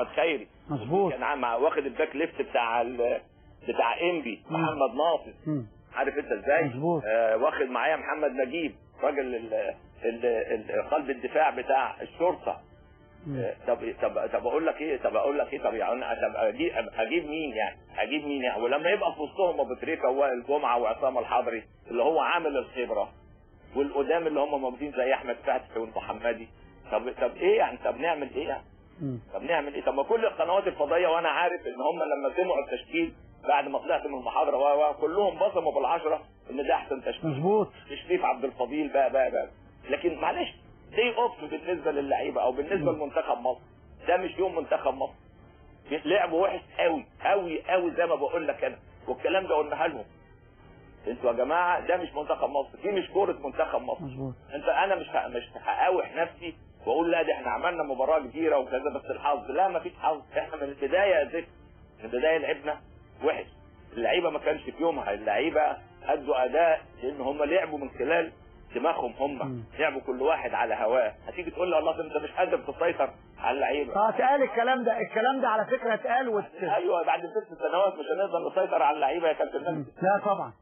احمد خيري مظبوط كان عم واخد الباك ليفت بتاع ال... بتاع انبي مم. محمد ناصر مم. عارف انت ازاي مظبوط. آه واخد معايا محمد نجيب راجل ال... ال... ال... قلب الدفاع بتاع الشرطه مم. آه، طب طب طب اقول لك ايه طب اقول لك ايه طب يعني طب اجيب اجيب مين يعني اجيب مين يعني ولما يبقى في وسطهم ابو تريكه ووائل جمعه وعصام الحضري اللي هو عامل الخبره والقدام اللي هم موجودين زي احمد فتحي والمحمدي طب طب ايه يعني طب نعمل ايه يعني مم. طب نعمل ايه طب ما كل القنوات الفضائيه وانا عارف ان هم لما سمعوا التشكيل بعد ما طلعت من المحاضره و و كلهم بصموا بالعشره ان ده احسن تشكيل مظبوط تشريف عبد الفضيل بقى بقى بقى لكن معلش دي اوف بالنسبه للعيبه او بالنسبه لمنتخب مصر ده مش يوم منتخب مصر لعبوا وحش قوي قوي قوي زي ما بقول لك انا والكلام ده قلناها لهم انتوا يا جماعه ده مش منتخب مصر دي مش كوره منتخب مصر مظبوط انت انا مش ه- مش هقاوح نفسي واقول لا ده احنا عملنا مباراه كبيره وكذا بس الحظ لا ما فيش حظ احنا من البدايه يا زفت من البدايه لعبنا وحش اللعيبه ما كانش في يومها اللعيبه ادوا اداء لان هم لعبوا من خلال دماغهم مم. هم لعبوا كل واحد على هواه هتيجي تقول لي الله انت مش قادر تسيطر على اللعيبه اه اتقال الكلام ده الكلام ده على فكره اتقال وت... ايوه بعد ست سنوات مش هنقدر نسيطر على اللعيبه يا كابتن مم. نجم. لا طبعا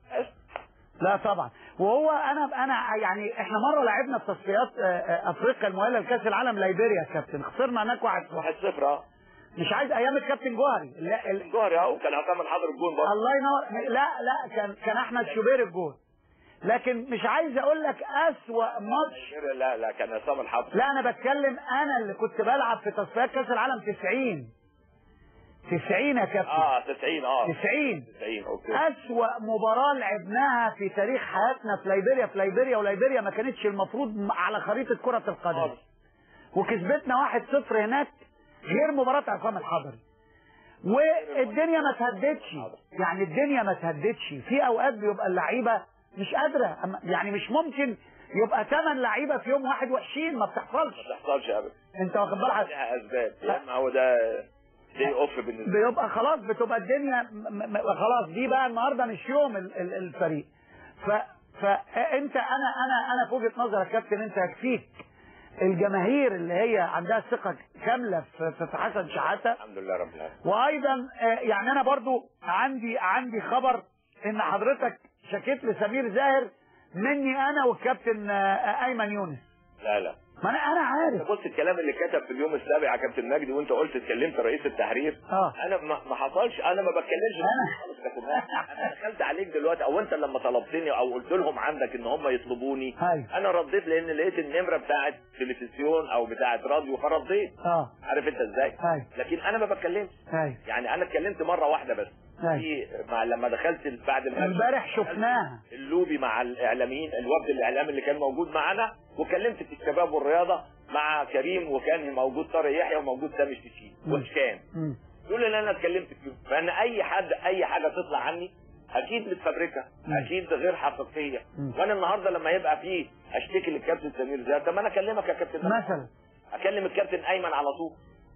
لا طبعا وهو انا انا يعني احنا مره لعبنا في تصفيات آه، آه، افريقيا المؤهله لكاس العالم ليبيريا يا كابتن خسرنا هناك واحد واحد صفر اه مش عايز ايام الكابتن جوهري لا ال... الجوهري اهو كان عصام الحضر الجون برضه الله ينور لا لا كان كان احمد شوبير الجول لكن مش عايز اقول لك اسوأ ماتش لا لا كان عصام الحضر لا انا بتكلم انا اللي كنت بلعب في تصفيات كاس العالم 90 90 يا كابتن اه 90 اه 90 90 اوكي أسوأ مباراة لعبناها في تاريخ حياتنا في ليبيريا في ليبيريا وليبيريا ما كانتش المفروض على خريطة كرة القدم خالص. وكسبتنا واحد صفر هناك غير مباراة عصام الحضري والدنيا ما تهدتش يعني الدنيا ما تهدتش في اوقات بيبقى اللعيبة مش قادرة أما- يعني مش ممكن يبقى ثمان لعيبة في يوم واحد وحشين ما بتحصلش ما تحصلش ابدا انت واخد بالك لها اسباب يا اما هو ده دي اوف بالنسبه بيبقى خلاص بتبقى الدنيا م- م- خلاص دي بقى النهارده مش يوم ال- ال- الفريق ف فانت انا انا انا في وجهه نظري يا كابتن انت يكفيك الجماهير اللي هي عندها ثقه كامله في في- في حسن شحاته الحمد لله رب العالمين وايضا آه، يعني انا برضو عندي عندي خبر ان حضرتك شكيت لسمير زاهر مني انا والكابتن آه، ايمن يونس لا لا ما انا انا عارف بص الكلام اللي كتب في اليوم السابع يا كابتن مجدي وانت قلت اتكلمت رئيس التحرير اه انا ما ما حصلش انا ما بتكلمش أنا- خالص يا كابتن مجدي. انا دخلت عليك دلوقتي او انت لما طلبتني او قلت لهم عندك ان هم يطلبوني أيوة. انا رديت لان لقيت النمره بتاعت تلفزيون او بتاعت راديو فرديت اه عارف انت ازاي ايوه لكن انا ما بتكلمش ايوه يعني انا اتكلمت مره واحده بس أيوة. في مع لما دخلت بعد الماتش امبارح شفناها اللوبي مع الاعلاميين الوفد الاعلامي اللي كان موجود معانا وكلمت في الشباب والرياضه مع كريم وكان موجود طارق يحيى وموجود سامي الشيشي مم. وهشام مم. دول اللي انا اتكلمت فيهم فان اي حد اي حاجه تطلع عني اكيد متفبركه مم. اكيد غير حقيقيه مم. وانا النهارده لما يبقى فيه اشتكي للكابتن سمير زاهر طب ما انا اكلمك يا كابتن مثلا اكلم الكابتن ايمن على طول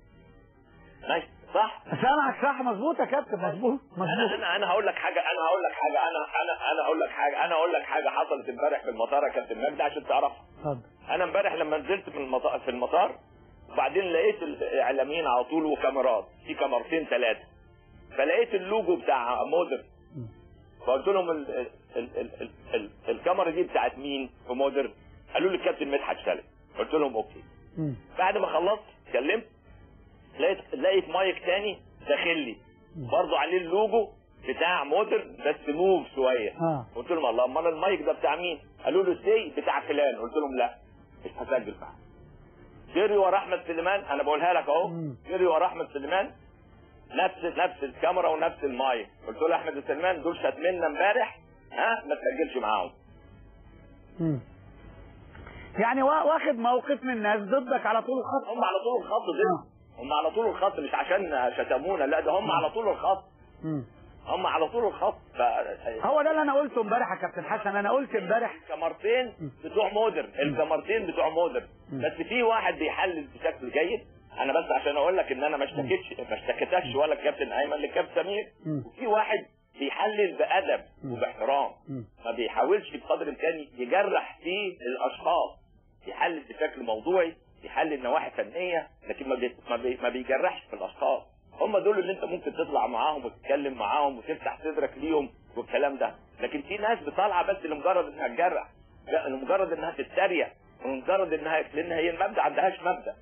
ماشي صح سامعك صح مظبوط يا كابتن مظبوط انا مظبوط انا انا هقول لك حاجه انا هقول لك حاجه انا انا انا هقول لك حاجه انا هقول لك حاجه حصلت امبارح في المطار يا كابتن مجدي عشان تعرفها اتفضل انا امبارح لما نزلت في المطار في المطار وبعدين لقيت الاعلاميين على طول وكاميرات في كاميرتين ثلاثه فلقيت اللوجو بتاع مودر مم. فقلت لهم ال ال ال ال ال ال الكاميرا دي بتاعت مين في مودر قالوا لي الكابتن مدحت سالم قلت لهم اوكي مم. بعد ما خلصت اتكلمت لقيت لقيت مايك تاني داخل لي برضه عليه اللوجو بتاع مودر بس موف شويه اه قلت لهم الله امال المايك ده بتاع مين؟ قالوا له سي بتاع فلان قلت لهم لا مش هسجل معاه جري ورا احمد سليمان انا بقولها لك اهو مم. جري ورا احمد سليمان نفس نفس الكاميرا ونفس المايك قلت له احمد سليمان دول شاتمنا امبارح ها ما تسجلش معاهم مم. يعني وا- واخد موقف من الناس ضدك على طول الخط هم على طول الخط ضد هم على طول الخط مش عشان شتمونا لا ده هم على طول الخط مم. هم على طول الخط ف... هو ده اللي انا قلته امبارح يا كابتن حسن انا قلت امبارح الكاميرتين بتوع مودر الكاميرتين بتوع مودر مم. بس في واحد بيحلل بشكل جيد انا بس عشان اقول لك ان انا ما اشتكيتش ما اشتكيتكش ولا الكابتن ايمن للكابتن سمير مم. وفي واحد بيحلل بادب مم. وباحترام مم. ما بيحاولش بقدر الامكان يجرح فيه الاشخاص يحلل بشكل موضوعي يحلل النواحي فنيه لكن ما بي... ما, بي... ما بيجرحش في الاشخاص هم دول اللي انت ممكن تطلع معاهم وتتكلم معاهم وتفتح صدرك ليهم والكلام ده لكن في ناس بطالعه بس لمجرد انها تجرح لا لمجرد انها تتريق ولمجرد انها لان هي المبدا عندهاش مبدا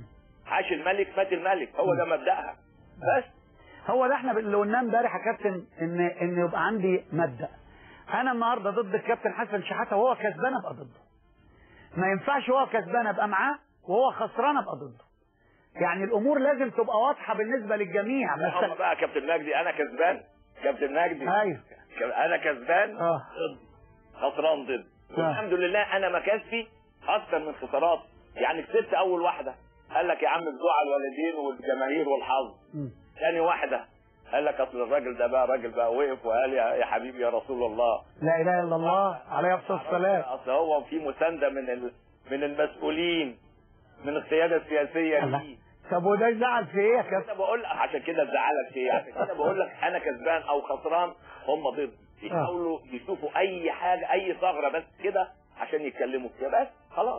عاش الملك مات الملك هو ده مبداها بس هو ده احنا اللي قلناه امبارح يا كابتن ان ان يبقى عندي مبدا انا النهارده ضد الكابتن حسن شحاته وهو كسبان ابقى ضده ما ينفعش هو كسبان ابقى معاه وهو خسران ابقى ضده يعني الامور لازم تبقى واضحه بالنسبه للجميع هم بس بقى كابتن مجدي انا كسبان كابتن مجدي ايوه انا كسبان اه ضد خسران ضد آه. والحمد لله انا مكاسبي اكتر من خسارات يعني كسبت اول واحده قال لك يا عم بتوع الوالدين والجماهير والحظ مم. ثاني واحده قال لك اصل الراجل ده بقى راجل بقى وقف وقال يا يا حبيبي يا رسول الله لا اله الا الله عليه الصلاه والسلام اصل هو في مسانده من ال... من المسؤولين من القياده السياسيه الله. دي طب وده يزعل في ايه يا كابتن انا بقول لك عشان كده زعلك في ايه عشان كده بقول لك انا كسبان او خسران هم ضد يحاولوا يشوفوا اي حاجه اي ثغره بس كده عشان يتكلموا فيها بس خلاص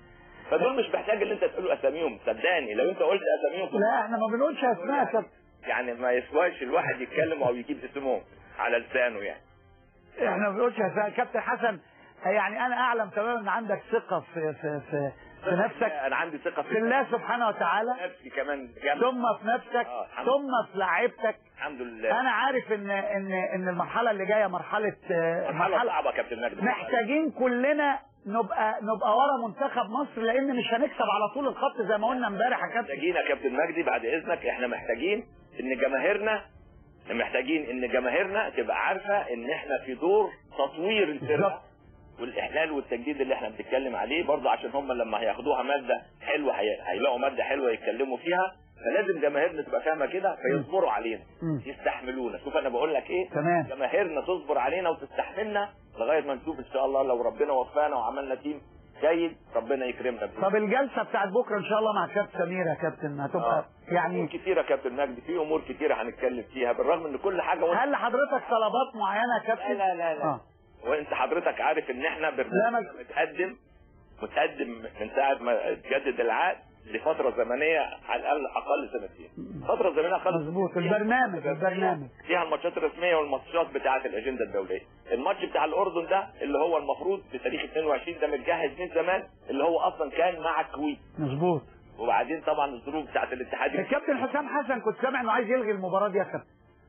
فدول مش محتاج ان انت تقول اساميهم صدقني لو انت قلت اساميهم لا احنا ما بنقولش اسماء يا كابتن يعني ما يسواش الواحد يتكلم او يجيب اسمهم على لسانه يعني احنا ما بنقولش اسماء كابتن حسن يعني انا اعلم تماما ان عندك ثقه في في في, في نفسك انا عندي ثقه في الله سبحانه وتعالى نفسي كمان جامد ثم في نفسك آه، الحمد ثم في لعيبتك الحمد لله انا عارف ان ان ان المرحله اللي جايه مرحله آه، مرحله صعبه يا كابتن مجدي محتاجين كلنا نبقى نبقى ورا منتخب مصر لان مش هنكسب على طول الخط زي ما قلنا امبارح يا كابتن محتاجين يا كابتن مجدي بعد اذنك احنا محتاجين ان جماهيرنا محتاجين ان جماهيرنا تبقى عارفه ان احنا في دور تطوير الفرقه بالظبط. والاحلال والتجديد اللي احنا بنتكلم عليه برضه عشان هم لما هياخدوها ماده حلوه هي- هيلاقوا ماده حلوه يتكلموا فيها فلازم جماهيرنا تبقى فاهمه كده فيصبروا علينا مم. يستحملونا شوف انا بقول لك ايه تمام جماهيرنا تصبر علينا وتستحملنا لغايه ما نشوف ان شاء الله لو ربنا وفقنا وعملنا تيم جيد ربنا يكرمنا بيه. طب الجلسه بتاعت بكره ان شاء الله مع كابتن سمير يا كابتن هتبقى آه. امور يعني كتيره يا كابتن مجدي في امور كتيره هنتكلم فيها بالرغم ان كل حاجه وانت هل لحضرتك طلبات معينه يا لا كابتن؟ لا لا, لا. اه وانت حضرتك عارف ان احنا لا، برنامج ما- متقدم متقدم من ساعه ما تجدد العقد لفتره زمنيه على الاقل اقل سنتين فتره زمنيه اقل مظبوط فيها البرنامج الماتشات البرنامج فيها الماتشات الرسميه والماتشات بتاعه الاجنده الدوليه الماتش بتاع الاردن ده اللي هو المفروض في تاريخ 22 ده متجهز من زمان اللي هو اصلا كان مع الكويت مظبوط وبعدين طبعا الظروف بتاعه الاتحاد الكابتن حسام حسن كنت سامع انه عايز يلغي المباراه دي يا كابتن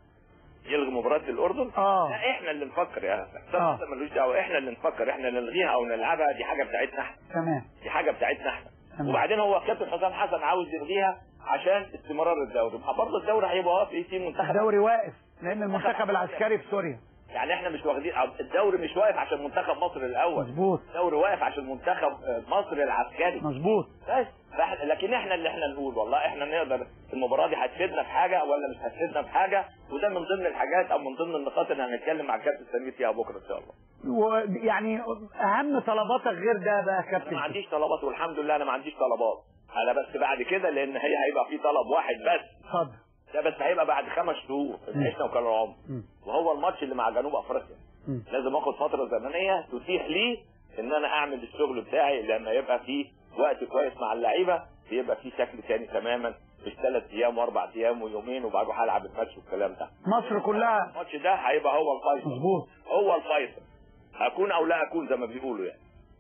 يلغي مباراه الاردن اه لا احنا اللي نفكر يا حسام آه. حسن ملوش دعوه احنا اللي نفكر احنا اللي نلغيها او نلعبها دي حاجه بتاعتنا احنا تمام دي حاجه بتاعتنا احنا تمام. وبعدين هو كابتن حسام حسن عاوز يلغيها عشان استمرار الدوري ما برضه الدوري هيبقى واقف ايه في منتخب الدوري واقف لان المنتخب العسكري في سوريا يعني احنا مش واخدين الدوري مش واقف عشان منتخب مصر الاول مظبوط الدوري واقف عشان منتخب مصر العسكري مظبوط بس فإحنا- لكن احنا اللي احنا نقول والله احنا نقدر المباراه دي هتفيدنا في حاجه ولا مش هتفيدنا في حاجه وده من ضمن الحاجات او من ضمن النقاط اللي هنتكلم مع الكابتن سمير فيها بكره ان شاء الله ويعني اهم طلباتك غير ده بقى يا انا كابتن ما عنديش طلبات والحمد لله انا ما عنديش طلبات انا بس بعد كده لان هي هيبقى في طلب واحد بس اتفضل ده بس هيبقى بعد خمس شهور عشنا وكان العمر مم. وهو الماتش اللي مع جنوب افريقيا مم. لازم اخد فتره زمنيه تتيح لي ان انا اعمل الشغل بتاعي لما يبقى في وقت كويس مع اللعيبه بيبقى في شكل تاني تماما مش ثلاث ايام واربع ايام ويومين وبعد هلعب الماتش والكلام ده مصر كلها الماتش ده هيبقى هو الفيصل مظبوط هو الفيصل اكون او لا اكون زي ما بيقولوا يعني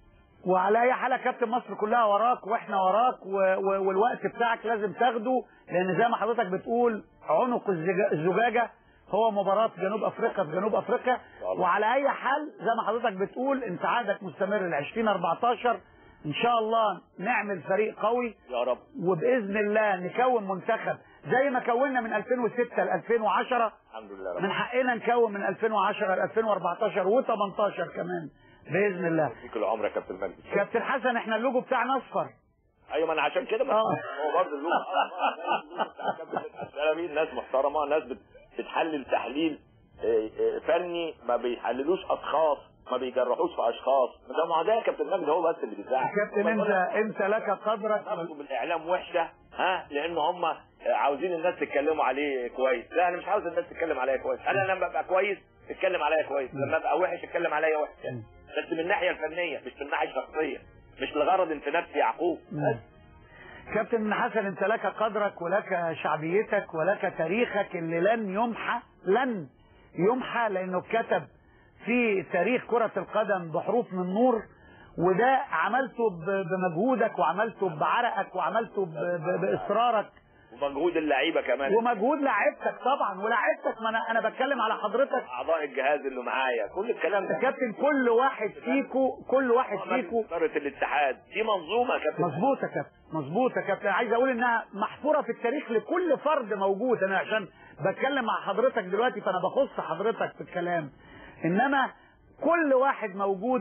وعلى اي حال يا كابتن مصر كلها وراك واحنا وراك و... و... والوقت بتاعك لازم تاخده لان زي ما حضرتك بتقول عنق الزجا- الزجاجه هو مباراة جنوب افريقيا في جنوب افريقيا شاء الله. وعلى اي حال زي ما حضرتك بتقول انت عادك مستمر ل 2014 ان شاء الله نعمل فريق قوي يا رب وباذن الله نكون منتخب زي ما كونا من 2006 ل 2010 الحمد لله رب من حقنا نكون من 2010 ل 2014 و18 كمان باذن الله يديك العمر يا كابتن مجدي كابتن حسن احنا اللوجو بتاعنا اصفر ايوه ما انا عشان كده ما آه. هو برضه اللوجو اللوجو ناس محترمه ناس بت- بتحلل تحليل آه، آه، فني ما بيحللوش اشخاص ما بيجرحوش في اشخاص ده ما هو ده يا كابتن مجدي هو بس اللي بيزعل كابتن انت انت لك قدرك نفسه بالاعلام وحشه ها لان هم عاوزين الناس تتكلموا عليه كويس لا انا مش عاوز الناس تتكلم عليا كويس انا لما ابقى كويس اتكلم عليا كويس لما ابقى وحش اتكلم عليا وحش بس من الناحيه الفنيه مش من الناحيه الشخصيه مش لغرض في نفسي يعقوب بس كابتن حسن انت لك قدرك ولك شعبيتك ولك تاريخك اللي لن يمحى لن يمحى لانه كتب في تاريخ كرة القدم بحروف من نور وده عملته ب- بمجهودك وعملته بعرقك وعملته ب- ب- باصرارك ومجهود اللعيبه كمان ومجهود لاعيبتك طبعا ولاعيبتك ما انا انا بتكلم على حضرتك اعضاء الجهاز اللي معايا كل الكلام يا ده كابتن كل واحد فيكو كل واحد فيكو اداره الاتحاد دي منظومه يا كابتن مظبوط يا كابتن مظبوط يا كابتن عايز اقول انها محفوره في التاريخ لكل فرد موجود انا عشان بتكلم مع حضرتك دلوقتي فانا بخص حضرتك في الكلام انما كل واحد موجود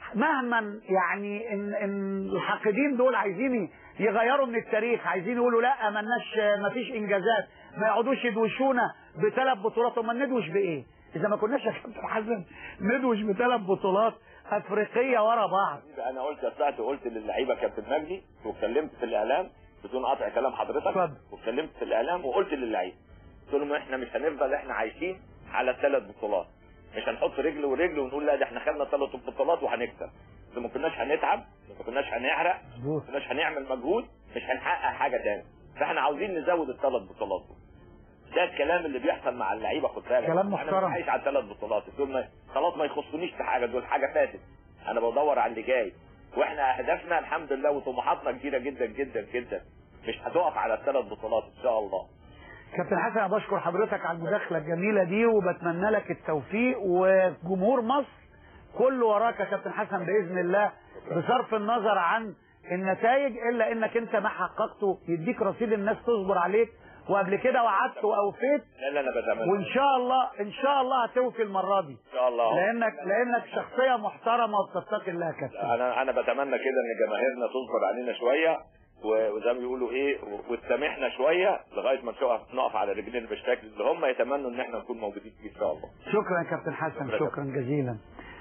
مهما يعني ان ان الحاقدين دول عايزين يغيروا من التاريخ عايزين يقولوا لا مالناش مفيش انجازات ما يقعدوش يدوشونا بثلاث بطولات امال ندوش بايه؟ اذا ما كناش يا كابتن حسن ندوش بثلاث بطولات افريقيه ورا بعض انا قلت طلعت وقلت للعيبه كابتن مجدي واتكلمت في الاعلام بدون قطع كلام حضرتك اتفضل. واتكلمت في الاعلام وقلت للعيبه قلت لهم احنا مش هنفضل احنا عايشين على الثلاث بطولات مش هنحط رجل ورجل ونقول لا ده احنا خدنا ثلاث بطولات وهنكسب اذا ما كناش هنتعب ما كناش هنحرق مظبوط ما كناش هنعمل مجهود مش هنحقق حاجه تاني فاحنا عاوزين نزود الثلاث بطولات دول. ده الكلام اللي بيحصل مع اللعيبه خد بالك كلام انا محترم. مش عايش على الثلاث بطولات دول ما- خلاص ما يخصونيش في حاجه دول حاجه فاتت انا بدور على اللي جاي واحنا اهدافنا الحمد لله وطموحاتنا كبيره جدا جدا جدا مش هتقف على الثلاث بطولات ان شاء الله كابتن حسن انا بشكر حضرتك على المداخله الجميله دي وبتمنى لك التوفيق وجمهور مصر كله وراك يا كابتن حسن باذن الله بصرف النظر عن النتائج الا انك انت ما حققته يديك رصيد الناس تصبر عليك وقبل كده وعدت واوفيت لا لا انا بتمنى وان شاء الله ان شاء الله هتوفي المره دي ان شاء الله لانك لانك شخصيه محترمه وبتتقي الله يا كابتن انا انا بتمنى كده ان جماهيرنا تصبر علينا شويه و- وزي ما بيقولوا ايه و- وتسامحنا شويه لغايه ما نقف نقف على رجلينا بالشكل اللي هم يتمنوا ان احنا نكون موجودين فيه ان شاء الله شكرا يا كابتن حسن شكرا. شكرا جزيلا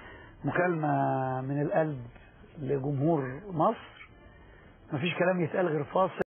مكالمة من القلب لجمهور مصر مفيش كلام يتقال غير فاصل